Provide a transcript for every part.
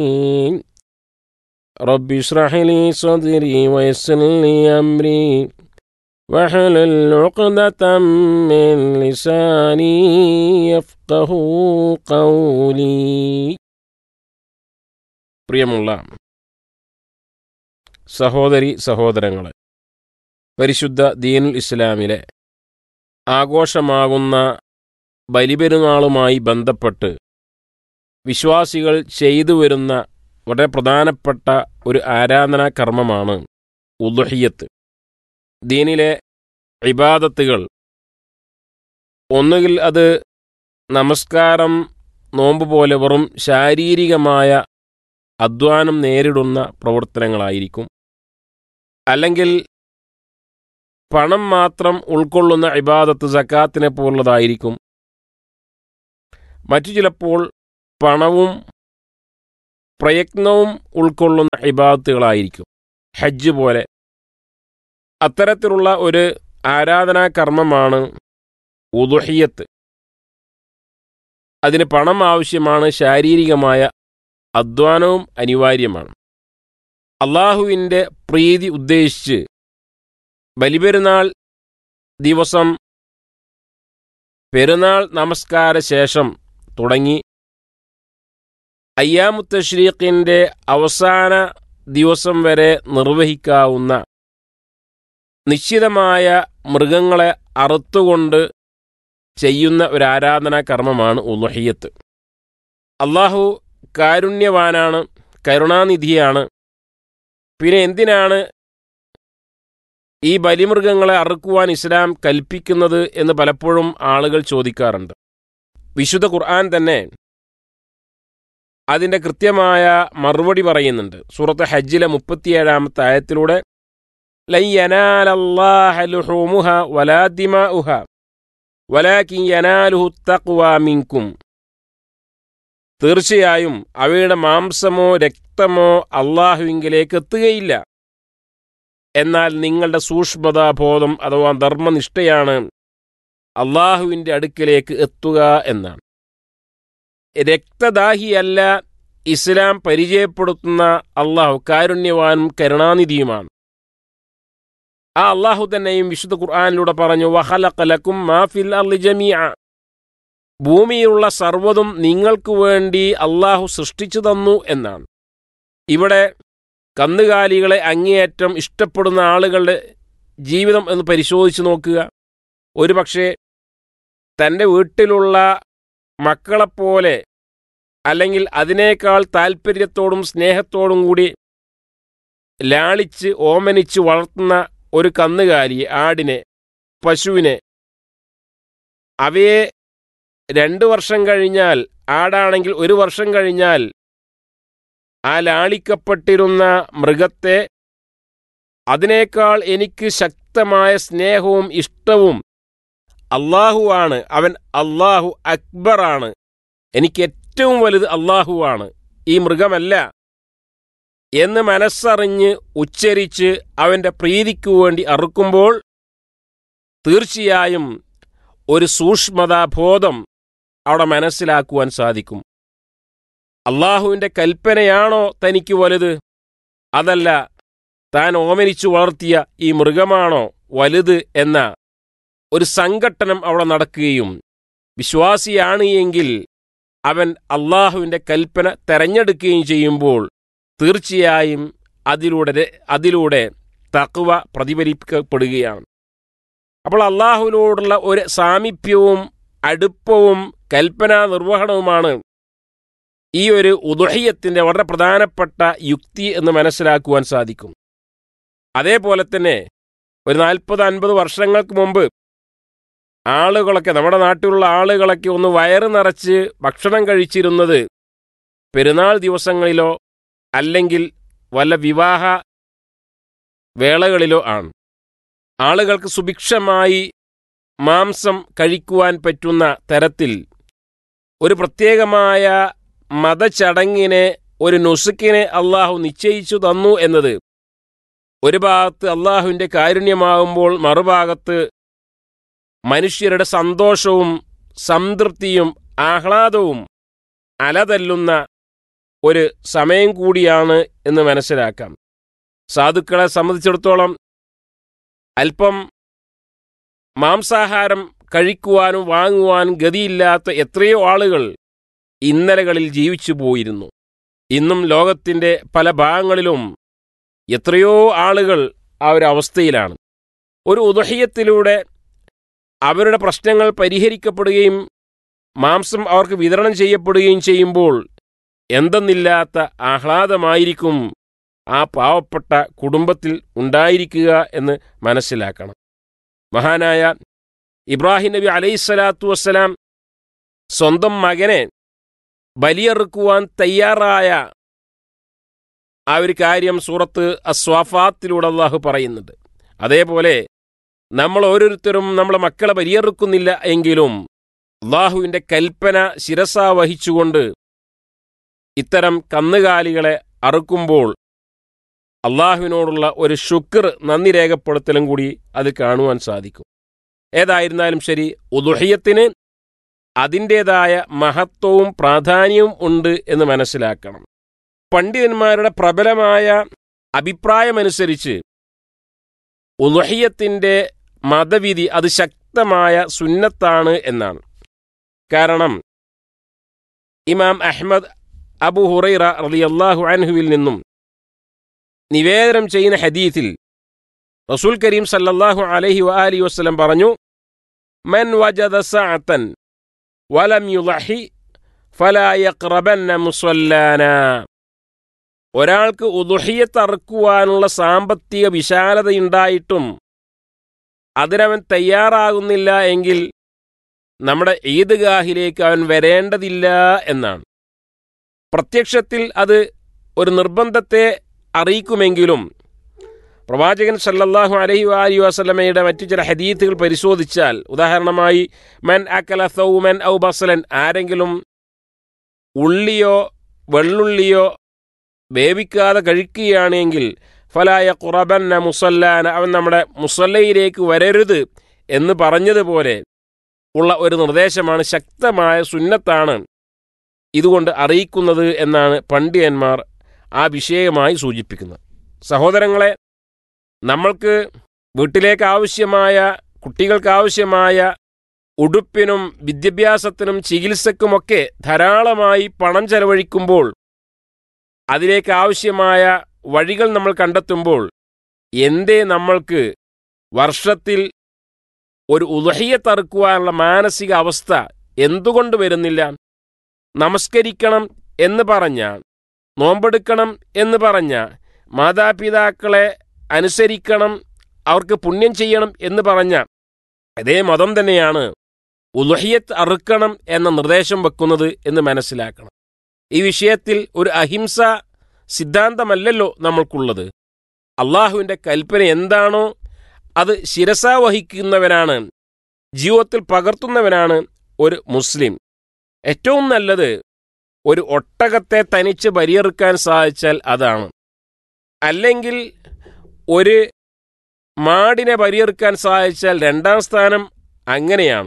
رب اشرح لي صدري ويسر لي أمري واحلل عقدة من لساني يفقه قولي പ്രിയമുള്ള സഹോദരി സഹോദരങ്ങളെ പരിശുദ്ധ ദീനുൽ ഇസ്ലാമിലെ ആഘോഷമാകുന്ന ബലിപെരുന്നാളുമായി ബന്ധപ്പെട്ട് വിശ്വാസികൾ ചെയ്തു വരുന്ന വളരെ പ്രധാനപ്പെട്ട ഒരു ആരാധനാ കർമ്മമാണ് ഉദുഹിയത്ത് ദീനിലെ ഇബാദത്തുകൾ ഒന്നുകിൽ അത് നമസ്കാരം നോമ്പ് പോലെ വെറും ശാരീരികമായ അധ്വാനം നേരിടുന്ന പ്രവർത്തനങ്ങളായിരിക്കും അല്ലെങ്കിൽ പണം മാത്രം ഉൾക്കൊള്ളുന്ന ഇബാദത്ത് സക്കാത്തിനെ പോലുള്ളതായിരിക്കും മറ്റു ചിലപ്പോൾ പണവും പ്രയത്നവും ഉൾക്കൊള്ളുന്ന ഇബാദത്തുകളായിരിക്കും ഹജ്ജ് പോലെ അത്തരത്തിലുള്ള ഒരു ആരാധനാ കർമ്മമാണ് ഉദുഹിയത്ത് അതിന് പണം ആവശ്യമാണ് ശാരീരികമായ അധ്വാനവും അനിവാര്യമാണ് അള്ളാഹുവിൻ്റെ പ്രീതി ഉദ്ദേശിച്ച് ബലിപെരുന്നാൾ ദിവസം പെരുന്നാൾ നമസ്കാര ശേഷം തുടങ്ങി അയ്യാമുത്തശ്രീഖിൻ്റെ അവസാന ദിവസം വരെ നിർവഹിക്കാവുന്ന നിശ്ചിതമായ മൃഗങ്ങളെ അറുത്തുകൊണ്ട് ചെയ്യുന്ന ഒരു ആരാധനാ കർമ്മമാണ് ഉലഹിയത്ത് അള്ളാഹു കാരുണ്യവാനാണ് കരുണാനിധിയാണ് പിന്നെ എന്തിനാണ് ഈ ബലിമൃഗങ്ങളെ അറുക്കുവാൻ ഇസ്ലാം കൽപ്പിക്കുന്നത് എന്ന് പലപ്പോഴും ആളുകൾ ചോദിക്കാറുണ്ട് വിശുദ്ധ ഖുർആൻ തന്നെ അതിൻ്റെ കൃത്യമായ മറുപടി പറയുന്നുണ്ട് സൂറത്ത് ഹജ്ജിലെ മുപ്പത്തിയേഴാമത്തെ ആയത്തിലൂടെ ലയ്യനാലല്ലാഹലുഹൂമുഹ വലാദിമാഉഹ വലാകിൻ യനാലുഹു തഖ്വാ മിൻകും തീർച്ചയായും അവയുടെ മാംസമോ രക്തമോ അള്ളാഹുവിങ്കിലേക്ക് എത്തുകയില്ല എന്നാൽ നിങ്ങളുടെ സൂക്ഷ്മതാബോധം അഥവാ ധർമ്മനിഷ്ഠയാണ് അള്ളാഹുവിൻ്റെ അടുക്കിലേക്ക് എത്തുക എന്നാണ് രക്തദാഹിയല്ല ഇസ്ലാം പരിചയപ്പെടുത്തുന്ന അള്ളാഹു കാരുണ്യവാനും കരുണാനിധിയുമാണ് ആ അള്ളാഹു തന്നെയും വിശുദ്ധ ഖുർആാനിലൂടെ പറഞ്ഞു വഹലക്കലക്കും മാഫിൽ അർലി ജമിയ ഭൂമിയിലുള്ള സർവ്വതും നിങ്ങൾക്ക് വേണ്ടി അള്ളാഹു സൃഷ്ടിച്ചു തന്നു എന്നാണ് ഇവിടെ കന്നുകാലികളെ അങ്ങേയറ്റം ഇഷ്ടപ്പെടുന്ന ആളുകളുടെ ജീവിതം എന്ന് പരിശോധിച്ച് നോക്കുക ഒരു പക്ഷേ തൻ്റെ വീട്ടിലുള്ള മക്കളെപ്പോലെ അല്ലെങ്കിൽ അതിനേക്കാൾ താൽപ്പര്യത്തോടും സ്നേഹത്തോടും കൂടി ലാളിച്ച് ഓമനിച്ച് വളർത്തുന്ന ഒരു കന്നുകാലിയെ ആടിനെ പശുവിനെ അവയെ രണ്ട് വർഷം കഴിഞ്ഞാൽ ആടാണെങ്കിൽ ഒരു വർഷം കഴിഞ്ഞാൽ ആ ലാളിക്കപ്പെട്ടിരുന്ന മൃഗത്തെ അതിനേക്കാൾ എനിക്ക് ശക്തമായ സ്നേഹവും ഇഷ്ടവും അള്ളാഹുവാണ് അവൻ അള്ളാഹു അക്ബറാണ് എനിക്ക് ഏറ്റവും വലുത് അള്ളാഹുവാണ് ഈ മൃഗമല്ല എന്ന് മനസ്സറിഞ്ഞ് ഉച്ചരിച്ച് അവൻ്റെ പ്രീതിക്കു വേണ്ടി അറുക്കുമ്പോൾ തീർച്ചയായും ഒരു സൂക്ഷ്മതാബോധം അവിടെ മനസ്സിലാക്കുവാൻ സാധിക്കും അള്ളാഹുവിൻ്റെ കൽപ്പനയാണോ തനിക്ക് വലുത് അതല്ല താൻ ഓമനിച്ചു വളർത്തിയ ഈ മൃഗമാണോ വലുത് എന്ന ഒരു സംഘട്ടനം അവിടെ നടക്കുകയും വിശ്വാസിയാണ് എങ്കിൽ അവൻ അള്ളാഹുവിൻ്റെ കൽപ്പന തെരഞ്ഞെടുക്കുകയും ചെയ്യുമ്പോൾ തീർച്ചയായും അതിലൂടെ അതിലൂടെ തക്വ പ്രതിഫലിക്കപ്പെടുകയാണ് അപ്പോൾ അള്ളാഹുവിനോടുള്ള ഒരു സാമീപ്യവും അടുപ്പവും കൽപ്പനാ നിർവഹണവുമാണ് ഈ ഒരു ഉദുഹയ്യത്തിൻ്റെ വളരെ പ്രധാനപ്പെട്ട യുക്തി എന്ന് മനസ്സിലാക്കുവാൻ സാധിക്കും അതേപോലെ തന്നെ ഒരു നാൽപ്പത് അൻപത് വർഷങ്ങൾക്ക് മുമ്പ് ആളുകളൊക്കെ നമ്മുടെ നാട്ടിലുള്ള ആളുകളൊക്കെ ഒന്ന് വയറ് നിറച്ച് ഭക്ഷണം കഴിച്ചിരുന്നത് പെരുന്നാൾ ദിവസങ്ങളിലോ അല്ലെങ്കിൽ വല്ല വിവാഹ വേളകളിലോ ആണ് ആളുകൾക്ക് സുഭിക്ഷമായി മാംസം കഴിക്കുവാൻ പറ്റുന്ന തരത്തിൽ ഒരു പ്രത്യേകമായ മതചടങ്ങിനെ ഒരു നുസുക്കിനെ അള്ളാഹു നിശ്ചയിച്ചു തന്നു എന്നത് ഒരു ഭാഗത്ത് അള്ളാഹുവിൻ്റെ കാരുണ്യമാകുമ്പോൾ മറുഭാഗത്ത് മനുഷ്യരുടെ സന്തോഷവും സംതൃപ്തിയും ആഹ്ലാദവും അലതല്ലുന്ന ഒരു സമയം കൂടിയാണ് എന്ന് മനസ്സിലാക്കാം സാധുക്കളെ സംബന്ധിച്ചിടത്തോളം അല്പം മാംസാഹാരം കഴിക്കുവാനും വാങ്ങുവാനും ഗതിയില്ലാത്ത എത്രയോ ആളുകൾ ഇന്നലകളിൽ ജീവിച്ചു പോയിരുന്നു ഇന്നും ലോകത്തിൻ്റെ പല ഭാഗങ്ങളിലും എത്രയോ ആളുകൾ ആ ഒരു അവസ്ഥയിലാണ് ഒരു ഉദഹയത്തിലൂടെ അവരുടെ പ്രശ്നങ്ങൾ പരിഹരിക്കപ്പെടുകയും മാംസം അവർക്ക് വിതരണം ചെയ്യപ്പെടുകയും ചെയ്യുമ്പോൾ എന്തെന്നില്ലാത്ത ആഹ്ലാദമായിരിക്കും ആ പാവപ്പെട്ട കുടുംബത്തിൽ ഉണ്ടായിരിക്കുക എന്ന് മനസ്സിലാക്കണം മഹാനായ ഇബ്രാഹിം നബി അലൈഹിസ്സലാത്തു വസ്സലാം സ്വന്തം മകനെ ബലിയെറുക്കുവാൻ തയ്യാറായ ആ ഒരു കാര്യം സൂറത്ത് അസ്വാഫാത്തിലൂടെ അള്ളാഹു പറയുന്നുണ്ട് അതേപോലെ നമ്മൾ ഓരോരുത്തരും നമ്മളെ മക്കളെ ബലിയെറുക്കുന്നില്ല എങ്കിലും അള്ളാഹുവിൻ്റെ കൽപ്പന ശിരസ വഹിച്ചുകൊണ്ട് ഇത്തരം കന്നുകാലികളെ അറുക്കുമ്പോൾ അള്ളാഹുവിനോടുള്ള ഒരു ശുക്ർ നന്ദി രേഖപ്പെടുത്തലും കൂടി അത് കാണുവാൻ സാധിക്കും ഏതായിരുന്നാലും ശരി ഉദുഹയത്തിന് അതിൻ്റേതായ മഹത്വവും പ്രാധാന്യവും ഉണ്ട് എന്ന് മനസ്സിലാക്കണം പണ്ഡിതന്മാരുടെ പ്രബലമായ അഭിപ്രായമനുസരിച്ച് ഉദുഹയത്തിൻ്റെ മതവിധി അത് ശക്തമായ സുന്നത്താണ് എന്നാണ് കാരണം ഇമാം അഹ്മദ് അബു ഹുറൈറ റളിയല്ലാഹു അൻഹുവിൽ നിന്നും നിവേദനം ചെയ്യുന്ന ഹദീത്തിൽ റസൂൽ കരീം സല്ലല്ലാഹു അലൈഹി വആലി വസല്ലം പറഞ്ഞു മൻ വജദ സഅതൻ വലം യുളഹി ഫലാ യഖ്റബന്ന മുസല്ലാന ഒരാൾക്ക് ഉദുഹിയത്ത് അറുക്കുവാനുള്ള സാമ്പത്തിക വിശാലതയുണ്ടായിട്ടും അതിനവൻ തയ്യാറാകുന്നില്ല എങ്കിൽ നമ്മുടെ ഈദ്ഗാഹിലേക്ക് അവൻ വരേണ്ടതില്ല എന്നാണ് പ്രത്യക്ഷത്തിൽ അത് ഒരു നിർബന്ധത്തെ അറിയിക്കുമെങ്കിലും പ്രവാചകൻ സല്ലല്ലാഹു അലൈഹി വാലി വസല്ലമയുടെ മറ്റു ചില ഹദീത്തുകൾ പരിശോധിച്ചാൽ ഉദാഹരണമായി മൻ അക്കല സൗമൻ ഔ ബസലൻ ആരെങ്കിലും ഉള്ളിയോ വെള്ളുള്ളിയോ വേവിക്കാതെ കഴിക്കുകയാണെങ്കിൽ ഫലായ ഖുറബന്ന മുസല്ലാന അവൻ നമ്മുടെ മുസല്ലയിലേക്ക് വരരുത് എന്ന് പറഞ്ഞതുപോലെ ഉള്ള ഒരു നിർദ്ദേശമാണ് ശക്തമായ സുന്നത്താണ് ഇതുകൊണ്ട് അറിയിക്കുന്നത് എന്നാണ് പണ്ഡിതന്മാർ ആ വിഷയമായി സൂചിപ്പിക്കുന്നത് സഹോദരങ്ങളെ നമ്മൾക്ക് വീട്ടിലേക്ക് ആവശ്യമായ കുട്ടികൾക്ക് ആവശ്യമായ ഉടുപ്പിനും വിദ്യാഭ്യാസത്തിനും ചികിത്സക്കുമൊക്കെ ധാരാളമായി പണം ചെലവഴിക്കുമ്പോൾ അതിലേക്ക് ആവശ്യമായ വഴികൾ നമ്മൾ കണ്ടെത്തുമ്പോൾ എന്തേ നമ്മൾക്ക് വർഷത്തിൽ ഒരു ഉദഹയ്യത്തറുക്കുവാനുള്ള മാനസിക അവസ്ഥ എന്തുകൊണ്ട് വരുന്നില്ല നമസ്കരിക്കണം എന്ന് പറഞ്ഞ നോമ്പെടുക്കണം എന്ന് പറഞ്ഞ മാതാപിതാക്കളെ അനുസരിക്കണം അവർക്ക് പുണ്യം ചെയ്യണം എന്ന് പറഞ്ഞ അതേ മതം തന്നെയാണ് ഉലഹിയത്ത് അറുക്കണം എന്ന നിർദ്ദേശം വെക്കുന്നത് എന്ന് മനസ്സിലാക്കണം ഈ വിഷയത്തിൽ ഒരു അഹിംസ സിദ്ധാന്തമല്ലല്ലോ നമ്മൾക്കുള്ളത് അള്ളാഹുവിൻ്റെ കൽപ്പന എന്താണോ അത് ശിരസ വഹിക്കുന്നവനാണ് ജീവിതത്തിൽ പകർത്തുന്നവനാണ് ഒരു മുസ്ലിം ഏറ്റവും നല്ലത് ഒരു ഒട്ടകത്തെ തനിച്ച് ബലിയെറുക്കാൻ സാധിച്ചാൽ അതാണ് അല്ലെങ്കിൽ ഒരു മാടിനെ ബലിയെറുക്കാൻ സാധിച്ചാൽ രണ്ടാം സ്ഥാനം അങ്ങനെയാണ്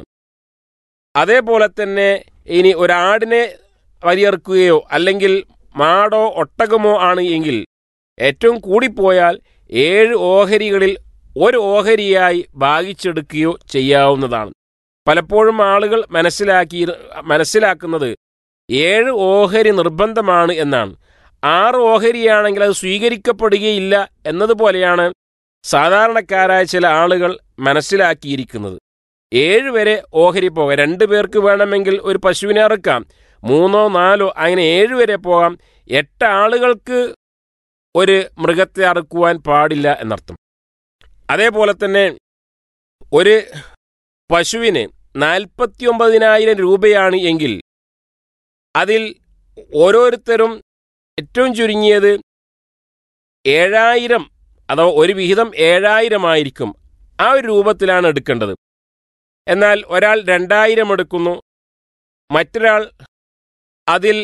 അതേപോലെ തന്നെ ഇനി ഒരാടിനെ ബലിയെറുക്കുകയോ അല്ലെങ്കിൽ മാടോ ഒട്ടകമോ ആണ് എങ്കിൽ ഏറ്റവും കൂടിപ്പോയാൽ ഏഴ് ഓഹരികളിൽ ഒരു ഓഹരിയായി ഭാഗിച്ചെടുക്കുകയോ ചെയ്യാവുന്നതാണ് പലപ്പോഴും ആളുകൾ മനസ്സിലാക്കി മനസ്സിലാക്കുന്നത് ഏഴ് ഓഹരി നിർബന്ധമാണ് എന്നാണ് ആറ് ഓഹരിയാണെങ്കിൽ അത് സ്വീകരിക്കപ്പെടുകയില്ല എന്നതുപോലെയാണ് സാധാരണക്കാരായ ചില ആളുകൾ മനസ്സിലാക്കിയിരിക്കുന്നത് ഏഴ് വരെ ഓഹരി പോകാം രണ്ടു പേർക്ക് വേണമെങ്കിൽ ഒരു പശുവിനെ ഇറക്കാം മൂന്നോ നാലോ അങ്ങനെ ഏഴ് വരെ പോകാം എട്ട് ആളുകൾക്ക് ഒരു മൃഗത്തെ അറുക്കുവാൻ പാടില്ല എന്നർത്ഥം അതേപോലെ തന്നെ ഒരു പശുവിന് നാൽപ്പത്തി ഒമ്പതിനായിരം രൂപയാണ് എങ്കിൽ അതിൽ ഓരോരുത്തരും ഏറ്റവും ചുരുങ്ങിയത് ഏഴായിരം അഥവാ ഒരു വിഹിതം ഏഴായിരമായിരിക്കും ആ ഒരു രൂപത്തിലാണ് എടുക്കേണ്ടത് എന്നാൽ ഒരാൾ രണ്ടായിരം എടുക്കുന്നു മറ്റൊരാൾ അതിൽ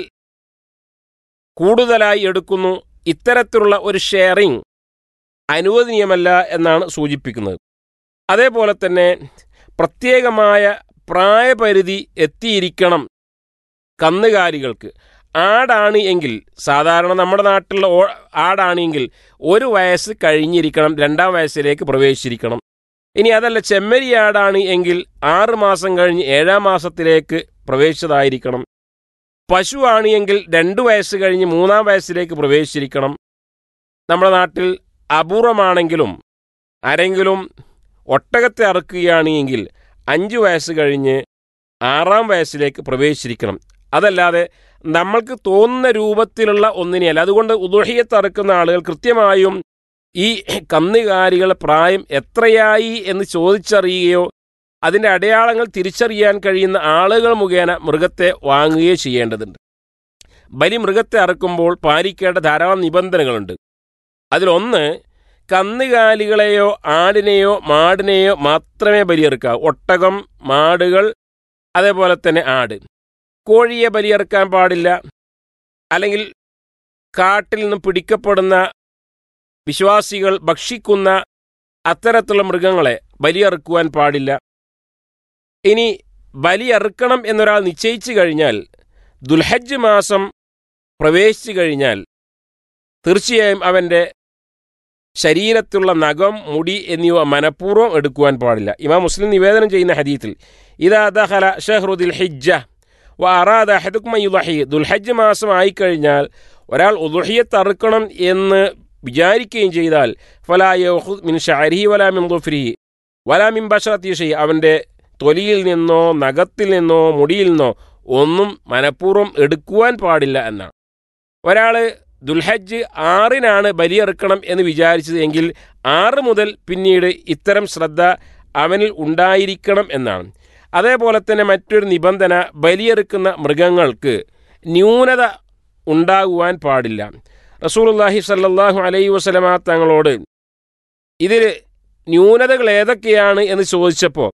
കൂടുതലായി എടുക്കുന്നു ഇത്തരത്തിലുള്ള ഒരു ഷെയറിംഗ് അനുവദനീയമല്ല എന്നാണ് സൂചിപ്പിക്കുന്നത് അതേപോലെ തന്നെ പ്രത്യേകമായ പ്രായപരിധി എത്തിയിരിക്കണം കന്നുകാലികൾക്ക് ആടാണ് എങ്കിൽ സാധാരണ നമ്മുടെ നാട്ടിലുള്ള ഓ- ആടാണ് എങ്കിൽ ഒരു വയസ്സ് കഴിഞ്ഞിരിക്കണം രണ്ടാം വയസ്സിലേക്ക് പ്രവേശിച്ചിരിക്കണം ഇനി അതല്ല ചെമ്മരിയാടാണ് എങ്കിൽ ആറ് മാസം കഴിഞ്ഞ് ഏഴാം മാസത്തിലേക്ക് പ്രവേശിച്ചതായിരിക്കണം പശുവാണ് എങ്കിൽ രണ്ട് വയസ്സ് കഴിഞ്ഞ് മൂന്നാം വയസ്സിലേക്ക് പ്രവേശിച്ചിരിക്കണം നമ്മുടെ നാട്ടിൽ അപൂർവമാണെങ്കിലും ആരെങ്കിലും ഒട്ടകത്തെ അറുക്കുകയാണ് എങ്കിൽ അഞ്ച് വയസ്സ് കഴിഞ്ഞ് ആറാം വയസ്സിലേക്ക് പ്രവേശിച്ചിരിക്കണം അതല്ലാതെ നമ്മൾക്ക് തോന്നുന്ന രൂപത്തിലുള്ള ഒന്നിനെയല്ല അതുകൊണ്ട് ഉദുഹിയത്ത് അറുക്കുന്ന ആളുകൾ കൃത്യമായും ഈ കന്നുകാലികളുടെ പ്രായം എത്രയായി എന്ന് ചോദിച്ചറിയുകയോ അതിൻ്റെ അടയാളങ്ങൾ തിരിച്ചറിയാൻ കഴിയുന്ന ആളുകൾ മുഖേന മൃഗത്തെ വാങ്ങുകയോ ചെയ്യേണ്ടതുണ്ട് ബലി മൃഗത്തെ അറുക്കുമ്പോൾ പാലിക്കേണ്ട ധാരാളം നിബന്ധനകളുണ്ട് അതിലൊന്ന് കന്നുകാലികളെയോ ആടിനെയോ മാടിനെയോ മാത്രമേ ബലിയെറുക്കാവൂ ഒട്ടകം മാടുകൾ അതേപോലെ തന്നെ ആട് കോഴിയെ ബലിയെറുക്കാൻ പാടില്ല അല്ലെങ്കിൽ കാട്ടിൽ നിന്ന് പിടിക്കപ്പെടുന്ന വിശ്വാസികൾ ഭക്ഷിക്കുന്ന അത്തരത്തിലുള്ള മൃഗങ്ങളെ ബലിയെറുക്കുവാൻ പാടില്ല ഇനി ബലിയെറുക്കണം എന്നൊരാൾ നിശ്ചയിച്ചു കഴിഞ്ഞാൽ ദുൽഹജ്ജ് മാസം പ്രവേശിച്ചു കഴിഞ്ഞാൽ തീർച്ചയായും അവൻ്റെ ശരീരത്തിലുള്ള നഖം മുടി എന്നിവ മനഃപൂർവ്വം എടുക്കുവാൻ പാടില്ല ഇമാം മുസ്ലിം നിവേദനം ചെയ്യുന്ന ഹദീത്തിൽ ഇതാ ദഹല ഷഹ്റുദിൽ ഹിജ്ജ വ അറാദ ഹദുക്മയുലഹി ദുൽഹജ്ജ് മാസം ആയിക്കഴിഞ്ഞാൽ ഒരാൾ ഉദുഹിയത്ത് അറുക്കണം എന്ന് വിചാരിക്കുകയും ചെയ്താൽ ഫലായ മിൻ ഷാരിഹി വലാ മിൻ ദുഫ്രിഹി വലാ മിൻ ബഷറത്തി ഷെയ് അവൻ്റെ തൊലിയിൽ നിന്നോ നഖത്തിൽ നിന്നോ മുടിയിൽ നിന്നോ ഒന്നും മനഃപൂർവ്വം എടുക്കുവാൻ പാടില്ല എന്നാണ് ഒരാൾ ദുൽഹജ്ജ് ആറിനാണ് ബലിയെറുക്കണം എന്ന് വിചാരിച്ചത് എങ്കിൽ ആറ് മുതൽ പിന്നീട് ഇത്തരം ശ്രദ്ധ അവനിൽ ഉണ്ടായിരിക്കണം എന്നാണ് അതേപോലെ തന്നെ മറ്റൊരു നിബന്ധന ബലിയെറുക്കുന്ന മൃഗങ്ങൾക്ക് ന്യൂനത ഉണ്ടാകുവാൻ പാടില്ല റസൂലുള്ളാഹി സല്ലല്ലാഹു അലൈഹി വസല്ലമ തങ്ങളോട് ഇതിൽ ന്യൂനതകൾ ഏതൊക്കെയാണ് എന്ന് ചോദിച്ചപ്പോൾ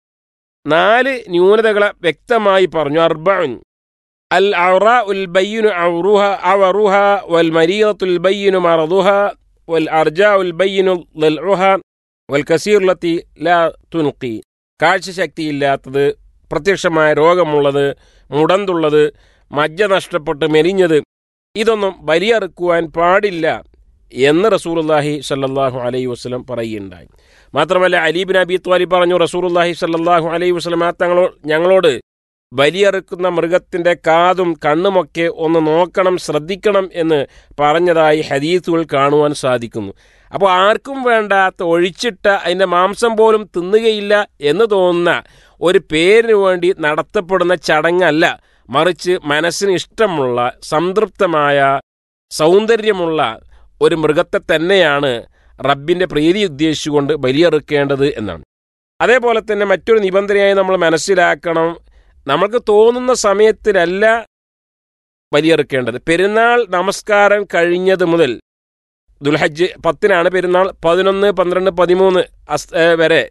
നാല് ന്യൂനതകളെ വ്യക്തമായി പറഞ്ഞു അർബഉൻ അൽ ഔറ ഉൽ ബയ്യുനു ഔറുഹ അവറുഹ വൽ മരീറത്തുൽ ബയ്യുനു മറദുഹ വൽ അർജ ഉൽ ബയ്യുനു ലൽഉഹ വൽ കസീർലത്തി ലാ തുൻഖി കാഴ്ചശക്തിയില്ലാത്തത് പ്രത്യക്ഷമായ രോഗമുള്ളത് മുടന്തുള്ളത് മജ്ജ നഷ്ടപ്പെട്ട് മെലിഞ്ഞത് ഇതൊന്നും ബലിയറുക്കുവാൻ പാടില്ല എന്ന് റസൂലുള്ളാഹി സല്ലല്ലാഹു അലൈഹി വസല്ലം പറയുകയുണ്ടായി മാത്രമല്ല അലീബിൻ അബി ത്വാലിബ് പറഞ്ഞു റസൂലുള്ളാഹി സല്ലല്ലാഹു അലൈഹി വസല്ലം തങ്ങളോ ഞങ്ങളോട് ബലിയറുക്കുന്ന മൃഗത്തിൻ്റെ കാതും കണ്ണുമൊക്കെ ഒന്ന് നോക്കണം ശ്രദ്ധിക്കണം എന്ന് പറഞ്ഞതായി ഹദീസുകൾ കാണുവാൻ സാധിക്കുന്നു അപ്പോൾ ആർക്കും വേണ്ടാത്ത ഒഴിച്ചിട്ട അതിൻ്റെ മാംസം പോലും തിന്നുകയില്ല എന്ന് തോന്നുന്ന ഒരു പേരിന് വേണ്ടി നടത്തപ്പെടുന്ന ചടങ്ങല്ല മറിച്ച് മനസ്സിന് ഇഷ്ടമുള്ള സംതൃപ്തമായ സൗന്ദര്യമുള്ള ഒരു മൃഗത്തെ തന്നെയാണ് റബ്ബിൻ്റെ പ്രീതി ഉദ്ദേശിച്ചുകൊണ്ട് ബലിയെറുക്കേണ്ടത് എന്നാണ് അതേപോലെ തന്നെ മറ്റൊരു നിബന്ധനയായി നമ്മൾ മനസ്സിലാക്കണം നമ്മൾക്ക് തോന്നുന്ന സമയത്തിലല്ല ബലിയെറുക്കേണ്ടത് പെരുന്നാൾ നമസ്കാരം കഴിഞ്ഞത് മുതൽ ദുൽഹജ്ജ് പത്തിനാണ് പെരുന്നാൾ പതിനൊന്ന് പന്ത്രണ്ട് പതിമൂന്ന് അസ് ഏ, വരെ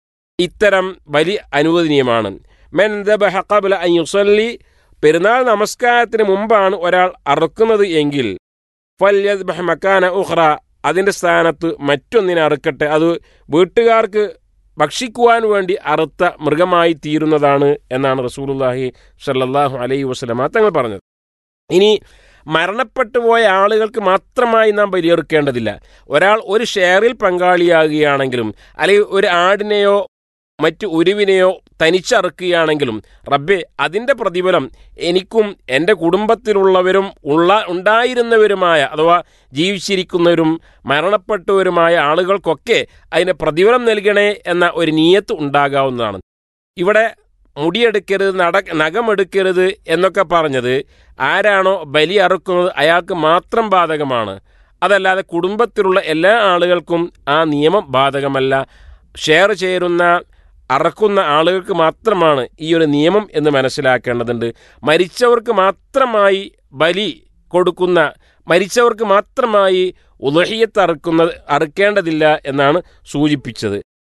ഇത്തരം ബലി അനുവദനീയമാണ് മെൻ ദബഹ ഖബ്ല അൻ യുസല്ലി പെരുന്നാൾ നമസ്കാരത്തിന് മുമ്പാണ് ഒരാൾ അറുക്കുന്നത് എങ്കിൽ ഫല്യദ്ബഹ മക്കാന ഉഹ്റ അതിൻ്റെ സ്ഥാനത്ത് മറ്റൊന്നിനെ അറുക്കട്ടെ അത് വീട്ടുകാർക്ക് ഭക്ഷിക്കുവാൻ വേണ്ടി അറുത്ത മൃഗമായി തീരുന്നതാണ് എന്നാണ് റസൂലുള്ളാഹി സല്ലല്ലാഹു അലൈഹി വസല്ലമ തങ്ങൾ പറഞ്ഞത് ഇനി മരണപ്പെട്ടു പോയ ആളുകൾക്ക് മാത്രമായി നാം ബലിയെറുക്കേണ്ടതില്ല ഒരാൾ ഒരു ഷെയറിൽ പങ്കാളിയാകുകയാണെങ്കിലും അല്ലെങ്കിൽ ഒരു ആടിനെയോ മറ്റു ഉരുവിനെയോ തനിച്ചറുക്കുകയാണെങ്കിലും റബ്ബെ അതിൻ്റെ പ്രതിഫലം എനിക്കും എൻ്റെ കുടുംബത്തിലുള്ളവരും ഉള്ള ഉണ്ടായിരുന്നവരുമായ അഥവാ ജീവിച്ചിരിക്കുന്നവരും മരണപ്പെട്ടവരുമായ ആളുകൾക്കൊക്കെ അതിന് പ്രതിഫലം നൽകണേ എന്ന ഒരു നീയത്ത് ഉണ്ടാകാവുന്നതാണ് ഇവിടെ മുടിയെടുക്കരുത് നട നഖമെടുക്കരുത് എന്നൊക്കെ പറഞ്ഞത് ആരാണോ ബലി അറുക്കുന്നത് അയാൾക്ക് മാത്രം ബാധകമാണ് അതല്ലാതെ കുടുംബത്തിലുള്ള എല്ലാ ആളുകൾക്കും ആ നിയമം ബാധകമല്ല ഷെയർ ചേരുന്ന അറക്കുന്ന ആളുകൾക്ക് മാത്രമാണ് ഈ ഒരു നിയമം എന്ന് മനസ്സിലാക്കേണ്ടതുണ്ട് മരിച്ചവർക്ക് മാത്രമായി ബലി കൊടുക്കുന്ന മരിച്ചവർക്ക് മാത്രമായി ഉലഹിയത്ത് അറുക്കുന്ന അറുക്കേണ്ടതില്ല എന്നാണ് സൂചിപ്പിച്ചത്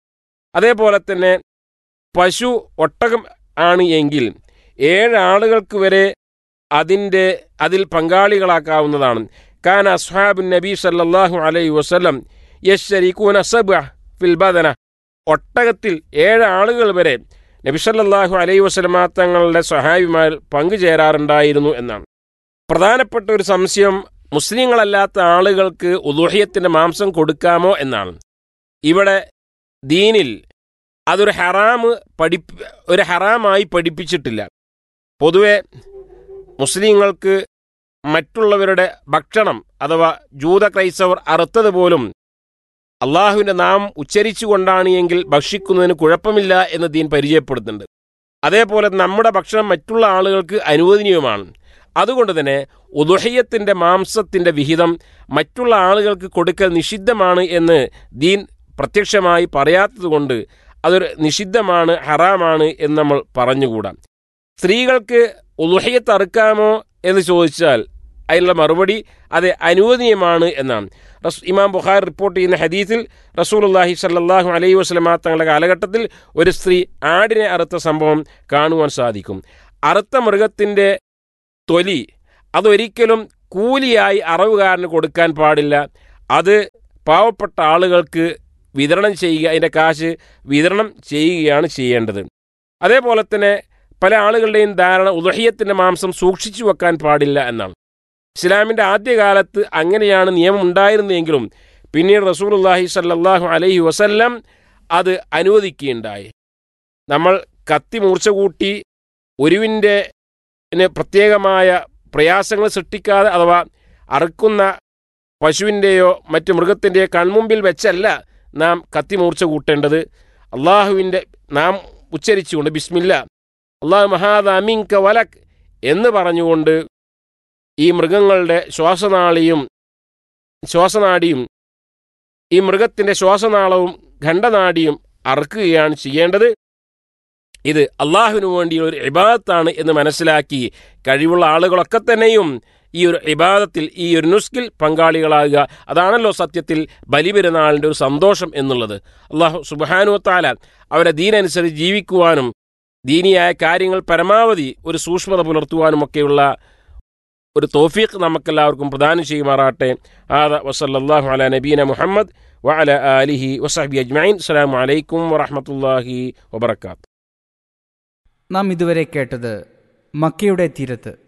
അതേപോലെ തന്നെ പശു ഒട്ടകം ആണ് എങ്കിൽ ഏഴ് ആളുകൾക്ക് വരെ അതിൻ്റെ അതിൽ പങ്കാളികളാക്കാവുന്നതാണ് കാന അസ്ഹാബുൻ നബി സല്ലല്ലാഹു അലൈഹി വസല്ലം യശ്ശരീകൂന സബ്അ ഫിൽ ബദന ഒട്ടകത്തിൽ ഏഴ് ആളുകൾ വരെ നബി സല്ലല്ലാഹു അലൈഹി വസല്ലമ തങ്ങളുടെ സഹായിമാർ പങ്കുചേരാറുണ്ടായിരുന്നു എന്നാണ് പ്രധാനപ്പെട്ട ഒരു സംശയം മുസ്ലിങ്ങളല്ലാത്ത ആളുകൾക്ക് ഉദുഹ്യത്തിൻ്റെ മാംസം കൊടുക്കാമോ എന്നാണ് ഇവിടെ ദീനിൽ അതൊരു ഹറാമ് പഠിപ്പ് ഒരു ഹറാമായി പഠിപ്പിച്ചിട്ടില്ല പൊതുവെ മുസ്ലിങ്ങൾക്ക് മറ്റുള്ളവരുടെ ഭക്ഷണം അഥവാ ജൂത ക്രൈസ്തവർ അറുത്തത് പോലും അള്ളാഹുവിൻ്റെ നാം ഉച്ചരിച്ചുകൊണ്ടാണ് എങ്കിൽ ഭക്ഷിക്കുന്നതിന് കുഴപ്പമില്ല എന്ന് ദീൻ പരിചയപ്പെടുത്തുന്നുണ്ട് അതേപോലെ നമ്മുടെ ഭക്ഷണം മറ്റുള്ള ആളുകൾക്ക് അനുവദനീയമാണ് അതുകൊണ്ട് തന്നെ ഉദുഹയ്യത്തിൻ്റെ മാംസത്തിൻ്റെ വിഹിതം മറ്റുള്ള ആളുകൾക്ക് കൊടുക്കൽ നിഷിദ്ധമാണ് എന്ന് ദീൻ പ്രത്യക്ഷമായി പറയാത്തതുകൊണ്ട് അതൊരു നിഷിദ്ധമാണ് ഹറാമാണ് എന്ന് നമ്മൾ പറഞ്ഞുകൂടാ സ്ത്രീകൾക്ക് ഉദുഹയ്യത്ത് അറുക്കാമോ എന്ന് ചോദിച്ചാൽ അതിനുള്ള മറുപടി അത് അനുവദനീയമാണ് എന്നാണ് റസ് ഇമാം ബുഖാർ റിപ്പോർട്ട് ചെയ്യുന്ന ഹദീസിൽ റസൂലുല്ലാഹി സല്ലാഹു അലൈഹി വസ്ലമ തങ്ങളുടെ കാലഘട്ടത്തിൽ ഒരു സ്ത്രീ ആടിനെ അറുത്ത സംഭവം കാണുവാൻ സാധിക്കും അറുത്ത മൃഗത്തിൻ്റെ തൊലി അതൊരിക്കലും കൂലിയായി അറവുകാരന് കൊടുക്കാൻ പാടില്ല അത് പാവപ്പെട്ട ആളുകൾക്ക് വിതരണം ചെയ്യുക അതിൻ്റെ കാശ് വിതരണം ചെയ്യുകയാണ് ചെയ്യേണ്ടത് അതേപോലെ തന്നെ പല ആളുകളുടെയും ധാരണ ഉദഹ്യത്തിൻ്റെ മാംസം സൂക്ഷിച്ചു വെക്കാൻ പാടില്ല എന്നാണ് ഇസ്ലാമിൻ്റെ ആദ്യകാലത്ത് അങ്ങനെയാണ് നിയമം ഉണ്ടായിരുന്നെങ്കിലും പിന്നീട് റസൂലുല്ലാഹി സല്ലാഹു അലൈഹി വസല്ലം അത് അനുവദിക്കുകയുണ്ടായി നമ്മൾ കത്തി മൂർച്ച കൂട്ടി ഒരുവിൻ്റെ പ്രത്യേകമായ പ്രയാസങ്ങൾ സൃഷ്ടിക്കാതെ അഥവാ അറുക്കുന്ന പശുവിൻ്റെയോ മറ്റു മൃഗത്തിൻ്റെയോ കൺമുമ്പിൽ വെച്ചല്ല നാം കത്തി മൂർച്ച കൂട്ടേണ്ടത് അള്ളാഹുവിൻ്റെ നാം ഉച്ചരിച്ചുകൊണ്ട് ബിസ്മില്ല അള്ളാഹു മഹാദ അമിങ്ക വലക് എന്ന് പറഞ്ഞുകൊണ്ട് ഈ മൃഗങ്ങളുടെ ശ്വാസനാളിയും ശ്വാസനാടിയും ഈ മൃഗത്തിൻ്റെ ശ്വാസനാളവും ഖണ്ഡനാടിയും അറുക്കുകയാണ് ചെയ്യേണ്ടത് ഇത് അള്ളാഹുവിനു വേണ്ടി ഒരു ഇബാദത്താണ് എന്ന് മനസ്സിലാക്കി കഴിവുള്ള ആളുകളൊക്കെ തന്നെയും ഈ ഒരു ഇബാദത്തിൽ ഈ ഒരു നുസ്കിൽ പങ്കാളികളാകുക അതാണല്ലോ സത്യത്തിൽ ബലിപെരുന്നാളിൻ്റെ ഒരു സന്തോഷം എന്നുള്ളത് അള്ളാഹു സുബാനുവത്താല അവരെ ദീനനുസരിച്ച് ജീവിക്കുവാനും ദീനിയായ കാര്യങ്ങൾ പരമാവധി ഒരു സൂക്ഷ്മത പുലർത്തുവാനുമൊക്കെയുള്ള ഒരു തോഫീഖ് നമുക്കെല്ലാവർക്കും പ്രദാനം ചെയ്യുമാറാട്ടെ ആദ വസല്ലാഹു അല നബീന മുഹമ്മദ് വഅല ആലിഹി വസഹബി അജ്മൈൻ അസ്സലാമു അലൈക്കും വറഹമത്തല്ലാഹി വബർക്കാത്ത് നാം ഇതുവരെ കേട്ടത് മക്കയുടെ തീരത്ത്